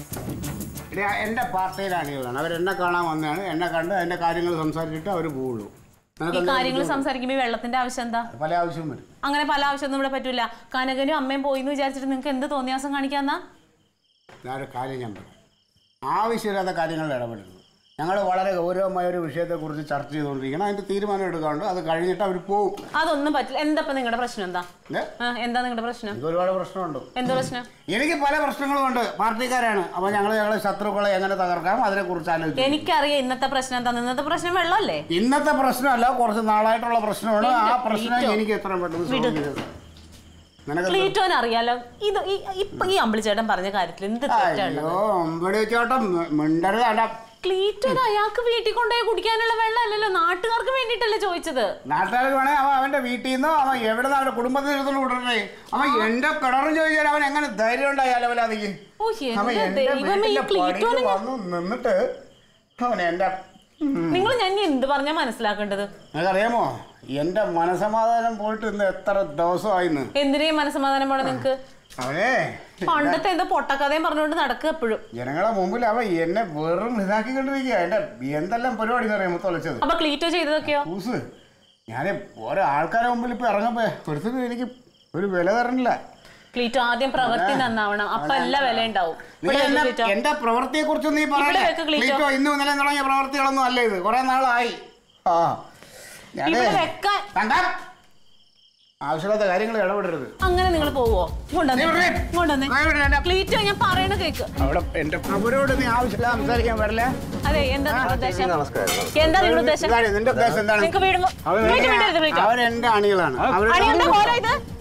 [SPEAKER 3] എടാ, എൻ്റെ പാർട്ടിയിലെ അണികളാണ് അവരെന്നെ കാണാൻ വന്നതാണ് എന്നെ കണ്ട് അതിൻ്റെ കാര്യങ്ങൾ സംസാരിച്ചിട്ട് അവർ പോവുള്ളൂ
[SPEAKER 5] ഈ
[SPEAKER 3] നിനക്ക്
[SPEAKER 5] കാര്യങ്ങൾ സംസാരിക്കുമ്പോൾ ഈ വെള്ളത്തിന്റെ ആവശ്യം എന്താ
[SPEAKER 3] പല ആവശ്യവും വരും
[SPEAKER 5] അങ്ങനെ പല ആവശ്യമൊന്നും ഇവിടെ പറ്റൂല കനകനും അമ്മയും പോയി എന്ന് വിചാരിച്ചിട്ട് നിങ്ങൾക്ക് എന്ത് തോന്നിയാസം കാണിക്കാന്നാ
[SPEAKER 3] ഞാനൊരു കാര്യം ഞാൻ പറയാം ആവശ്യമില്ലാത്ത കാര്യങ്ങളിൽ ഇടപെടരുത് ഞങ്ങൾ വളരെ ഗൗരവമായ ഒരു വിഷയത്തെക്കുറിച്ച് ചർച്ച ചെയ്തുകൊണ്ടിരിക്കണം അതിൻ്റെ തീരുമാനം എടുക്കാണ്ട് അത് കഴിഞ്ഞിട്ട് അവർ പോകും
[SPEAKER 5] അതൊന്നും പറ്റില്ല എന്താ ഇപ്പൊ നിങ്ങളുടെ പ്രശ്നം എന്താ
[SPEAKER 3] ഏ?
[SPEAKER 5] ആ, എന്താ നിങ്ങളുടെ പ്രശ്നം
[SPEAKER 3] എനിക്ക് ഒരുപാട് പ്രശ്നമുണ്ട്
[SPEAKER 5] എന്താ പ്രശ്നം
[SPEAKER 3] എനിക്ക് പല പ്രശ്നങ്ങളുമുണ്ട് പാർട്ടിക്കാരാണ് അപ്പോൾ ഞങ്ങൾ ഞങ്ങളെ ശത്രുക്കളെ എങ്ങനെ തകർക്കാം അതിനെക്കുറിച്ച് ആലോചിക്കും
[SPEAKER 5] എനിക്കറിയാം ഇന്നത്തെ പ്രശ്നം എന്താ ഇന്നത്തെ പ്രശ്നം വെള്ളമല്ലേ
[SPEAKER 3] ഇന്നത്തെ പ്രശ്നമല്ല കുറച്ച് നാളായിട്ടുള്ള പ്രശ്നമാണ് ആ
[SPEAKER 5] എന്റെ
[SPEAKER 3] പ്രശ്നം
[SPEAKER 5] ക്ലീറ്റോ.
[SPEAKER 3] എനിക്ക് എത്രയും പെട്ടെന്ന്
[SPEAKER 5] വിട്.
[SPEAKER 3] solve ചെയ്ത് നിനക്ക്
[SPEAKER 5] ക്ലീറ്റോന് അറിയാലോ ഇത് ഈ ഇപ്പൊ ഈ അമ്പിളിച്ചേട്ടൻ പറഞ്ഞ കാര്യത്തിൽ എന്ത് തെറ്റാണ്
[SPEAKER 3] അയ്യോ ഒമ്പടി ചേട്ടൻ മിണ്ടരുത് അല്ല
[SPEAKER 5] ക്ലീറ്റോൻ അയാൾക്ക് വീട്ടിൽ കൊണ്ടുപോയി കുടിക്കാനുള്ള വെള്ളമല്ലല്ലോ നാട്ടുകാർക്ക് വേണ്ടിയിട്ടല്ലേ ചോദിച്ചത്
[SPEAKER 3] നാട്ടുകാർക്ക് വേണേ അവൻ അവന്റെ വീട്ടിൽ നിന്നോ അവൻ എവിടെ നിന്ന് അവന്റെ കുടുംബത്തിൽ ഇരുന്നു വിടണേ അവൻ എന്റെ കിണറും ചോദിച്ചാൽ അവൻ എങ്ങനെ ധൈര്യം ഉണ്ടായാലോ അവലതിക്ക്
[SPEAKER 5] ഓ
[SPEAKER 3] അവൻ
[SPEAKER 5] എന്റെ
[SPEAKER 3] എന്റെ
[SPEAKER 5] ദൈവമേ ഈ
[SPEAKER 3] വീട്ടിന്റെ
[SPEAKER 5] ക്ലീറ്റോന്
[SPEAKER 3] പടിയിൽ വന്നു നിന്നിട്ട് അവൻ എന്റെ
[SPEAKER 5] നിങ്ങൾ ഞാൻ ഇനി എന്ത് പറഞ്ഞാ മനസ്സിലാക്കേണ്ടത്
[SPEAKER 3] നിനക്കറിയാമോ എന്റെ മനസമാധാനം പോയിട്ട് ഇന്ന് എത്ര ദിവസമായിന്ന്
[SPEAKER 5] എന്തിനേയും മനസ്സമാധാനം പോണെ നിങ്ങക്ക്
[SPEAKER 3] അവനെ
[SPEAKER 5] പണ്ടത്തെ എന്തോ പൊട്ടക്കഥയും പറഞ്ഞുകൊണ്ട് നടക്കുക എപ്പോഴും
[SPEAKER 3] ജനങ്ങളെ മുമ്പിൽ അവൻ എന്നെ വെറും ഇതാക്കിക്കൊണ്ടിരിക്കുക എന്റെ എന്തെല്ലാം പരിപാടി അറിയാമോ തൊലച്ചത്
[SPEAKER 5] അപ്പൊ ക്ലീറ്റോ ചെയ്തതൊക്കെയോ
[SPEAKER 3] കൂസ് ഞാൻ ഓരോ ആൾക്കാരെ മുമ്പിൽ ഇപ്പൊ ഇറങ്ങപ്പോ ഒരുത്തിനും എനിക്ക് ഒരു വില തരണില്ല
[SPEAKER 5] ക്ലീറ്റോ ആദ്യം പ്രവൃത്തി നന്നാവണം അപ്പൊ എല്ലാ വില ഉണ്ടാവും
[SPEAKER 3] നീ
[SPEAKER 5] ഇവിടെ വെക്ക്
[SPEAKER 3] എന്നെ-
[SPEAKER 5] ക്ലീറ്റോ
[SPEAKER 3] എന്റെ പ്രവൃത്തിയെ കുറിച്ച് നീ
[SPEAKER 5] ഇവിടെ
[SPEAKER 3] പറയണേ
[SPEAKER 5] വെക്ക് ക്ലീറ്റോ.
[SPEAKER 3] ക്ലീറ്റോ ഇന്നും ഇന്നലെ തുടങ്ങിയ പ്രവൃത്തികളൊന്നും അല്ല ഇത് കുറെ നാളായി ആ ഞാനേ
[SPEAKER 5] ഇവിടെ വെക്കാൻ
[SPEAKER 3] കണ്ടാ ആവശ്യമില്ലാത്ത കാര്യങ്ങൾ ഇടപെടരുത്
[SPEAKER 5] അങ്ങനെ നിങ്ങൾ പോവോ കൊണ്ടുവന്നേ
[SPEAKER 3] നീ വിടേ.
[SPEAKER 5] കൊണ്ടുവന്നേ
[SPEAKER 3] നീ വിടേ, എന്നെ-
[SPEAKER 5] ക്ലീറ്റോ ഞാൻ പറയണ കേക്ക്
[SPEAKER 3] അവിടെ എന്റെ അവരോട് നീ ആവശ്യമില്ല സംസാരിക്കാൻ വരില്ല
[SPEAKER 5] അതെ എന്താ നിങ്ങളുടെ ഉദ്ദേശം
[SPEAKER 6] നമസ്കാരം
[SPEAKER 5] എന്താ നിങ്ങളുടെ ഉദ്ദേശം
[SPEAKER 3] ഇതാണ് നിന്റെ ഉദ്ദേശം എന്താണ്
[SPEAKER 5] നിങ്ങൾക്ക് വീടുമ്പോ
[SPEAKER 3] അവൻ
[SPEAKER 5] വീട്ടിൽ
[SPEAKER 3] എന്റെ-
[SPEAKER 5] വിടരുത് ക്ലീറ്റോ
[SPEAKER 3] അവരെന്റെ അണികളാണ് അവര്
[SPEAKER 5] അണികളുടെ ഹോല ഇത്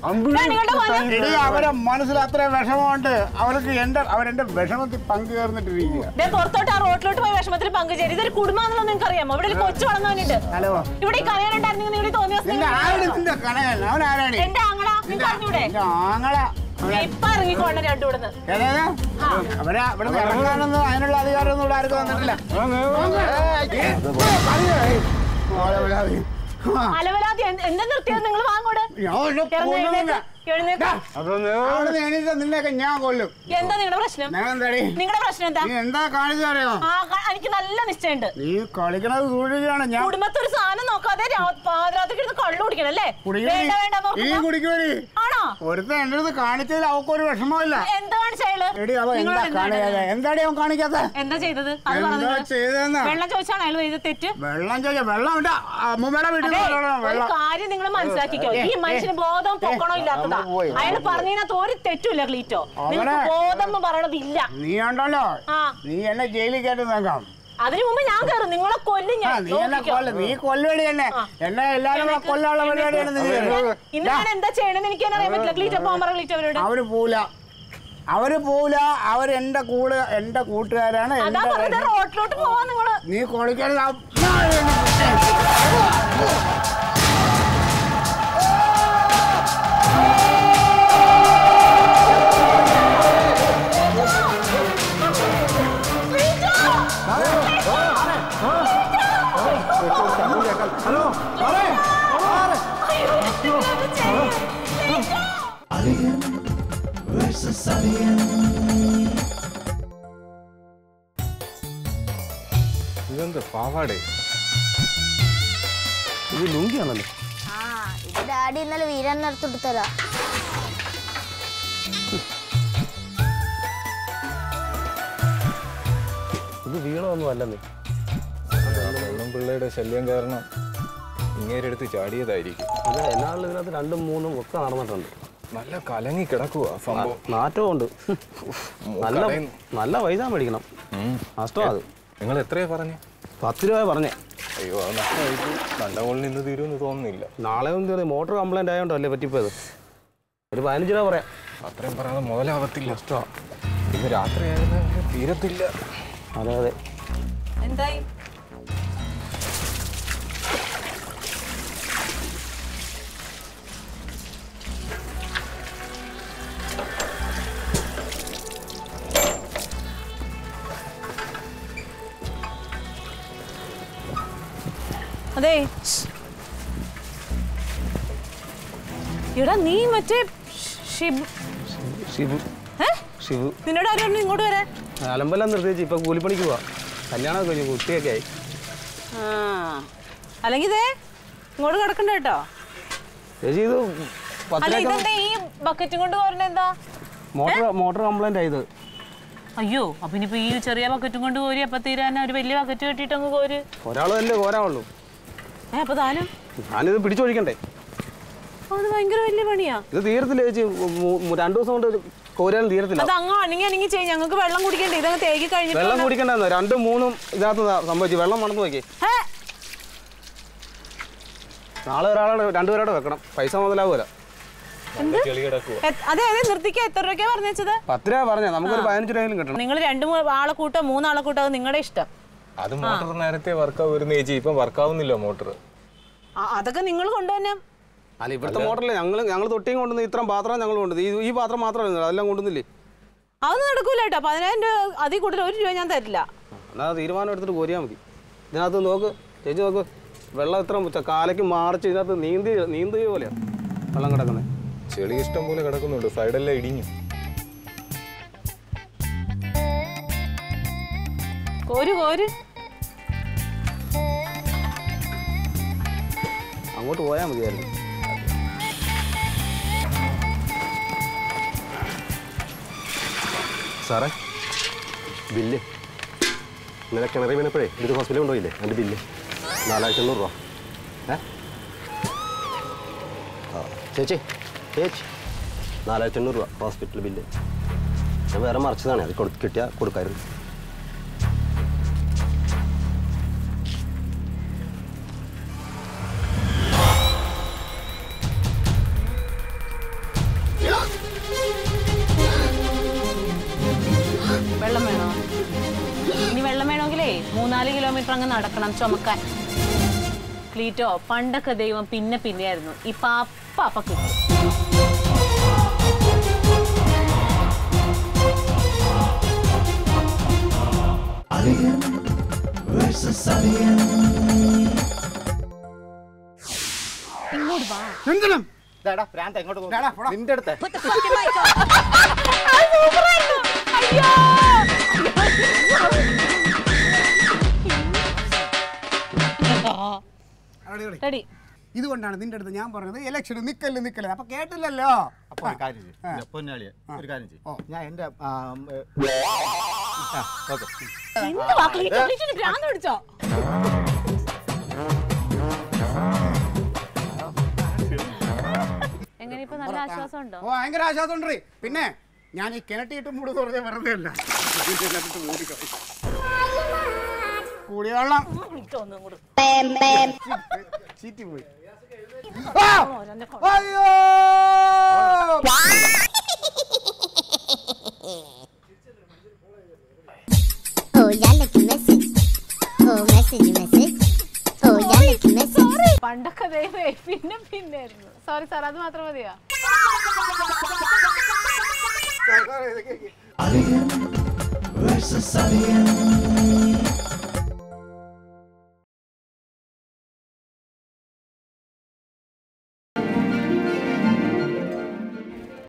[SPEAKER 7] നിങ്ങളുടെ മോനെ
[SPEAKER 3] എടി അവരെ മനസ്സിൽ അത്ര വിഷമമുണ്ട് അവർക്ക് എന്റെ അവരെന്റെ വിഷമത്തിൽ പങ്കുചേർന്നിട്ടിരിക്കുക
[SPEAKER 7] ദേ പുറത്തോട്ട് ആ റോട്ടിലോട്ട് പോയി വിഷമത്തിൽ പങ്കുചേരും ഇതൊരു കുടുംബമാണെന്ന് നിങ്ങൾക്ക് അറിയാമോ ഇവിടെ ഒരു കൊച്ചു വളർന്നവനുണ്ട്
[SPEAKER 3] ഹലോ
[SPEAKER 7] ഇവിടെ ഈ കലയാനുണ്ടായിരുന്നെങ്കിൽ നിങ്ങൾ തോന്നിയ
[SPEAKER 3] നിന്റെ ആരുടെ നിന്റെ കനകല്ല അവൻ ആരാണ്
[SPEAKER 7] എന്റെ ആങ്ങള നിങ്ങൾക്ക് അറിഞ്ഞൂടെ
[SPEAKER 3] എന്റെ ആങ്ങള അവനെ-
[SPEAKER 7] ഇപ്പൊ ഇറങ്ങിക്കോണ്ട രണ്ടു ഇവിടുന്ന്
[SPEAKER 3] ഏതാ? അവരെ ഇവിടെ ഇറങ്ങാനൊന്നും അതിനുള്ള അധികാരമൊന്നും ഇവിടെ ആർക്കും തന്നിട്ടില്ല ഏയ്, ഏയ്, ഓളെ വിടാതെ. ആ,
[SPEAKER 7] അലവലാതി എന്ത് എന്താ നിർത്തിയത് നിങ്ങൾ വാങ്ങോട്
[SPEAKER 3] ഞാൻ ഒന്നും
[SPEAKER 7] ഇറങ്ങ്
[SPEAKER 3] കൊല്ലുന്നില്ല.
[SPEAKER 7] എഴുന്നേക്ക് എഴുന്നേക്ക്
[SPEAKER 3] അവിടുന്ന് എണീറ്റ് നിന്നെയൊക്കെ ഞാൻ കൊല്ലും
[SPEAKER 7] എന്താ നിങ്ങളുടെ പ്രശ്നം
[SPEAKER 3] ഞാൻ എന്താടി
[SPEAKER 7] നിങ്ങളുടെ പ്രശ്നം എന്താ
[SPEAKER 3] നീ എന്താ കാണിച്ചു അറിയോ
[SPEAKER 7] ആ ക- എനിക്ക് നല്ല നിശ്ചയമുണ്ട്
[SPEAKER 3] നീ കളിക്കണത് സൂക്ഷിക്കുകയാണ് ഞാൻ
[SPEAKER 7] കുടുംബത്തിൽ ഒരു സാധനം നോക്കാതെ രാ- പാതിരാത്രിക്ക് ഇരുന്ന് കള്ളു കുടിക്കണം അല്ലേ
[SPEAKER 3] കുടിക്കണി
[SPEAKER 7] വേണ്ട വേണ്ട
[SPEAKER 3] നീ
[SPEAKER 7] നോക്കുന്ന
[SPEAKER 3] കുടിക്കുവടി
[SPEAKER 7] ആണോ
[SPEAKER 3] ഒരുത്തൻ എന്റെ അടുത്ത് കാണിച്ചതിൽ അവക്കൊരു വിഷമമില്ല
[SPEAKER 7] എന്താ കാണിച്ചയാള്
[SPEAKER 3] എടി അവ
[SPEAKER 7] നിങ്ങൾ
[SPEAKER 3] എന്താ
[SPEAKER 7] എന്താ
[SPEAKER 3] കാണിക്കാതെ
[SPEAKER 7] ചെയ്തത്?
[SPEAKER 3] എന്താടി അവൻ കാണിക്കാത്ത
[SPEAKER 7] എന്താ ചെയ്തത് അത്
[SPEAKER 3] എന്താ
[SPEAKER 7] പറഞ്ഞത്
[SPEAKER 3] ചെയ്തെന്നാ
[SPEAKER 7] വെള്ളം ചോദിച്ചാണ് അയാൾ ചെയ്ത തെറ്റ്
[SPEAKER 3] വെള്ളം ചോദിച്ചാ വെള്ളം ഇട്ടാ അമ്മൂമ്മയുടെ വീട്ടിൽ
[SPEAKER 7] അതെ,
[SPEAKER 3] കൊണ്ടുവരണം
[SPEAKER 7] ഒരു
[SPEAKER 3] വെള്ളം
[SPEAKER 7] കാര്യം നിങ്ങൾ മനസ്സിലാക്കിക്കോ ഈ മനുഷ്യന് ബോധം പൊക്കണോ ഇല്ലാത്തതാ
[SPEAKER 3] നമ്മൾ പോയി.
[SPEAKER 7] അയാൾ പറഞ്ഞതിനകത്ത് ഒരു തെറ്റുമില്ല ക്ലീറ്റോ നിങ്ങൾക്ക്
[SPEAKER 3] അവനെ-
[SPEAKER 7] ബോധം എന്ന് പറയണതില്ല
[SPEAKER 3] നീ ഉണ്ടല്ലോ
[SPEAKER 7] ആ.
[SPEAKER 3] നീ എന്നെ ജയിലിൽ കയറ്റി നോക്കാം
[SPEAKER 7] അതിനു മുമ്പ് ഞാൻ കയറും നിങ്ങളെ കൊല്ലും
[SPEAKER 3] ആ,
[SPEAKER 7] ഞാൻ
[SPEAKER 3] നീ എന്നെ
[SPEAKER 7] നോക്കിക്കോ.
[SPEAKER 3] കൊല്ല നീ കൊല്ലുവടി എന്നെ എന്നെ എല്ലാരും കൂടെ കൊല്ലാനുള്ള പരിപാടിയാണ് നീ ചെയ്യുന്നത്.
[SPEAKER 7] ഇന്ന് ഞാൻ എന്താ ചെയ്യണമെന്ന് എനിക്ക് തന്നെ അറിയാൻ പറ്റില്ല ക്ലീറ്റോ പോകാൻ പറ ക്ലീറ്റോ അവരോട്
[SPEAKER 3] അവര് പോല അവര് പോല അവരെന്റെ കൂടെ എന്റെ കൂട്ടുകാരാണ്
[SPEAKER 7] അതാ
[SPEAKER 3] എന്റെ
[SPEAKER 7] പറഞ്ഞത് റോട്ടിലോട്ട് പോവാ നിങ്ങള്
[SPEAKER 3] നീ കൊളിക്കരുത്
[SPEAKER 1] Alien versus Alien.
[SPEAKER 8] ഇതെന്ത് പാവാടേ
[SPEAKER 6] ഇത് ലുങ്കിയാണല്ലോ
[SPEAKER 2] ആ ഇത് ഡാഡി ഇന്നലെ വീരാൻ നടത്തിട്ടതാ
[SPEAKER 6] ഇത് വീണമൊന്നും അല്ലെന്നേ
[SPEAKER 8] പെണ്ണും പിള്ളേരുടെ ശല്യം കാരണം ഇങ്ങേരെടുത്ത് ചാടിയതായിരിക്കും
[SPEAKER 6] അത് എന്നാളിൽ ഇതിനകത്ത് രണ്ടും മൂന്നും ഒക്കെ നടന്നിട്ടുണ്ട്
[SPEAKER 8] നല്ല കലങ്ങി കിടക്കുക സംഭവം
[SPEAKER 6] നാറ്റവും ഉണ്ട് നല്ല
[SPEAKER 8] മൂക്കടയുന്നു.
[SPEAKER 6] നല്ല പൈസ മേടിക്കണം
[SPEAKER 8] ഉം.
[SPEAKER 6] നഷ്ടം അത്
[SPEAKER 8] നിങ്ങൾ എത്രയാ പറഞ്ഞു
[SPEAKER 6] പത്ത് രൂപ പറഞ്ഞേ
[SPEAKER 8] അയ്യോ അത് നഷ്ടമായിട്ട് നല്ല കോളിൽ നിന്ന് തീരുമെന്ന് തോന്നുന്നില്ല
[SPEAKER 6] നാളെ ഒന്നും തീർന്നു മോട്ടോർ കംപ്ലൈന്റ് ആയതുകൊണ്ടല്ലേ പറ്റിപ്പോയത് ഒരു പതിനഞ്ച് രൂപ പറയാം
[SPEAKER 8] അത്രയും പറയാതെ മുതലാവത്തില്ല ഇത് രാത്രി ആയിരുന്നെങ്കിൽ തീരത്തില്ല
[SPEAKER 6] അതെ അതെ
[SPEAKER 7] എന്തായി അതെ എടാ നീ മറ്റേ ഷിബ്
[SPEAKER 6] ഷിബു
[SPEAKER 7] ഏ?
[SPEAKER 6] ഷിബു
[SPEAKER 7] നിന്നോട് ആരും പറഞ്ഞു ഇങ്ങോട്ട് വരാൻ
[SPEAKER 6] അലമ്പെല്ലാം നിർത്തിച്ച് ഇപ്പൊ കൂലിപ്പണിക്ക് പോവാ കല്യാണം കഴിഞ്ഞു കുട്ടിയൊക്കെ ആയി
[SPEAKER 7] ആ അല്ലെങ്കിൽ ഇതേ ഇങ്ങോട്ട് കിടക്കണ്ട കേട്ടോ
[SPEAKER 6] ചേച്ചി ഇത് പത്ത്
[SPEAKER 7] അല്ല
[SPEAKER 6] രൂപ
[SPEAKER 7] ഇതെന്താ ഈ ബക്കറ്റും കൊണ്ട് പോരണ എന്താ
[SPEAKER 6] മോട്ടോർ മോട്ടോർ കംപ്ലൈന്റ് ആയത്
[SPEAKER 7] അയ്യോ അപ്പൊ ഇനിയിപ്പോ ഈ ചെറിയ ബക്കറ്റും കൊണ്ട് കോരി അപ്പൊ തീരാൻ ഒരു വലിയ ബക്കറ്റ് കെട്ടിയിട്ട് അങ്ങ് കോര്
[SPEAKER 6] ഒരാൾ തന്നെ കോരാവുള്ളൂ
[SPEAKER 7] ഏ അപ്പൊ താനും
[SPEAKER 6] ഞാനിത് പിടിച്ചൊഴിക്കണ്ടേ
[SPEAKER 7] അത് ഭയങ്കര വലിയ പണിയാ
[SPEAKER 6] ഇത് തീരത്തില്ല ചേച്ചി മു- മു- രണ്ടു ദിവസം കൊണ്ട് കോരാനും തീരത്തില്ല
[SPEAKER 7] അത് അങ്ങ് അണങ്ങി അണങ്ങി ചെയ്യും ഞങ്ങൾക്ക് വെള്ളം കുടിക്കണ്ടേ ഇതങ്ങ് തേക്കി കഴിഞ്ഞിട്ട്
[SPEAKER 6] വെള്ളം
[SPEAKER 7] വന്നാ-
[SPEAKER 6] കുടിക്കണ്ടെന്നോ രണ്ടും മൂന്നും ഇതിനകത്ത് ദാ സംഭവിച്ചു വെള്ളം മണന്ന് നോക്കി
[SPEAKER 7] ഹേ,
[SPEAKER 6] നാളെ ഒരാളെ രണ്ടുപേരോടെ വെക്കണം പൈസ മുതലാവൂല
[SPEAKER 8] നല്ല ചെളി കിടക്കുക
[SPEAKER 7] എ- അതെ അതെ നിർത്തിക്ക എത്ര രൂപയ്ക്കാ പറഞ്ഞത്
[SPEAKER 6] പത്ത് രൂപ പറഞ്ഞ നമുക്കൊരു പതിനഞ്ച് രൂപയെങ്കിലും കിട്ടണം
[SPEAKER 7] നിങ്ങൾ രണ്ട് മൂ- ആളെ കൂട്ടോ മൂന്നാളെ കൂട്ടോ അത് നിങ്ങളുടെ ഇഷ്ടം
[SPEAKER 8] അത് മോട്ടോർ നേരത്തെ വർക്കാവുന്ന ചേച്ചി ഇപ്പം വർക്കാവുന്നില്ല മോട്ടോർ
[SPEAKER 7] ആ, അതൊക്കെ നിങ്ങൾ കൊണ്ടുവന്നെ
[SPEAKER 6] അല്ല ഇവിടുത്തെ മോട്ടറിൽ ഞങ്ങൾ ഞങ്ങൾ തൊട്ടിയും കൊണ്ടുവന്ന് ഇത്രയും പാത്രം ഞങ്ങൾ കൊണ്ടുവന്നു ഈ ഈ പാത്രം മാത്രമല്ല അതെല്ലാം കൊണ്ടുവന്നില്ലേ
[SPEAKER 7] അതൊന്നും നടക്കൂല കേട്ടോ പതിനായിരം രൂപ അതിൽ കൂടുതൽ ഒരു രൂപ ഞാൻ തരില്ല
[SPEAKER 6] എന്നാൽ തീരുമാനം എടുത്തിട്ട് കോരിയാൽ മതി ഇതിനകത്ത് നോക്ക് ചേച്ചി നോക്ക് വെള്ളം ഇത്ര ച- കാലയ്ക്ക് മാറിച്ച് ഇതിനകത്ത് നീന്തി നീന്തുക പോലെയാണ് വെള്ളം കിടക്കുന്നത്
[SPEAKER 8] ചെളി ഇഷ്ടം പോലെ കിടക്കുന്നുണ്ട് സൈഡെല്ലാം ഇടിഞ്ഞു
[SPEAKER 7] കോര് കോര്
[SPEAKER 6] അങ്ങോട്ട് പോയാൽ മതിയായിരുന്നു
[SPEAKER 9] സാറേ ബില്ല് ഇന്നലെ കിണറി വീണപ്പോഴേ ഇത് ഹോസ്പിറ്റലിൽ കൊണ്ടുപോയില്ലേ എൻ്റെ ബില്ല് നാലായിരത്തി എണ്ണൂറ് രൂപ ഏ ആ ചേച്ചി ചേച്ചി നാലായിരത്തി എണ്ണൂറ് രൂപ ഹോസ്പിറ്റൽ ബില്ല് ഞാൻ വേറെ മറിച്ചതാണ് അത് കൊടു കിട്ടിയാൽ കൊടുക്കായിരുന്നു
[SPEAKER 5] മൂന്നാല് കിലോമീറ്റർ അങ്ങ് നടക്കണം ചുമക്കാൻ ക്ലീറ്റോ പണ്ടൊക്കെ ദൈവം പിന്നെ പിന്നെയായിരുന്നു ഇപ്പൊ അപ്പ അപ്പ കിട്ടും
[SPEAKER 1] Alien versus Alien.
[SPEAKER 5] ഇങ്ങോട്ട് വാ
[SPEAKER 3] എന്തിനും
[SPEAKER 4] ഇതാടാ, ഭ്രാന്ത് എങ്ങോട്ട് പോകുന്നു?
[SPEAKER 3] ഇതാടാ, പോടാ.
[SPEAKER 4] നിന്റെ അടുത്ത്
[SPEAKER 3] അടിപൊളി.
[SPEAKER 5] റെഡി
[SPEAKER 3] ഇതുകൊണ്ടാണ് നിന്റെ അടുത്ത് ഞാൻ പറഞ്ഞത് ഇലക്ഷൻ നിക്കല് നിക്കല് അപ്പൊ കേട്ടില്ലല്ലോ
[SPEAKER 4] അപ്പൊ ഒരു കാര്യം ചെയ്യ്. ഇല്ല, പൊന്നാളിയെ ഒരു കാര്യം ചെയ്യ്.
[SPEAKER 3] ഓ.
[SPEAKER 4] ഞാൻ എന്റെ ആ, ഏ, ആ, ഓക്കേ.
[SPEAKER 5] എന്തുവാ ക്ലീറ്റോ ക്ലീറ്റോന് ഭ്രാന്ത് പിടിച്ചോ എങ്ങനെ ഇപ്പൊ നല്ല ആശ്വാസം ഉണ്ടോ
[SPEAKER 3] ഓ ഭയങ്കര ആശ്വാസം ഉണ്ട് പിന്നെ ഞാൻ ഈ കിണറ്റിയിട്ട് മൂടുന്ന് പറഞ്ഞ വെറുതെ അല്ല ഇതിനകത്ത് മൂടിക്കളയും. കുടിവെള്ളം
[SPEAKER 5] ക്ലീറ്റോ ഒന്നും കൂടി
[SPEAKER 3] ചീറ്റി പോയി ആ! അയ്യോ
[SPEAKER 2] Oh, yeah, like a message. Oh, message, message. Oh, yeah, like a message.
[SPEAKER 5] പണ്ടൊക്കെ ദൈവമേ പിന്നെ പിന്നെ ആയിരുന്നു സോറി സാർ അത് മാത്രം മതിയോ
[SPEAKER 1] Alien versus Alien.